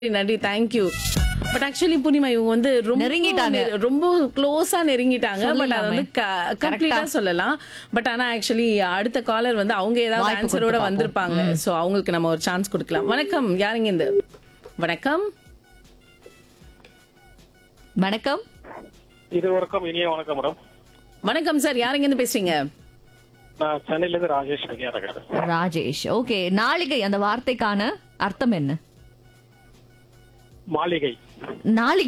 நன்றி thank you but actually Purnima இவங்க வந்து ரொம்ப நெருங்கிட்டாங்க. நெரு- ரொம்ப க்ளோஸா நெருங்கிட்டாங்க பட் அது வந்து சொல்லலாமே. கம்ப்ளீட்டா சொல்லலாம் பட் ஆனா ஆக்சுவலி அடுத்த காலர் வந்து அவங்க ஏதாவது வாய்ப்பு ஆன்சரோட கொடுத்து வந்திருப்பாங்க சோ அவங்களுக்கு நம்ம ஒரு சான்ஸ் கொடுக்கலாம் வணக்கம் யாருங்க இந்த வணக்கம் வணக்கம் இருவருக்கும் இனிய வணக்கம் மேடம் வணக்கம் சார் யாருங்க இருந்து பேசுறீங்க நான் சென்னையில இருந்து ராஜேஷ் ஐயா இருக்கேன் ராஜேஷ் ஓகே நாளிகை அந்த வார்த்தைக்கான அர்த்தம் என்ன மாளிகை நாளிகை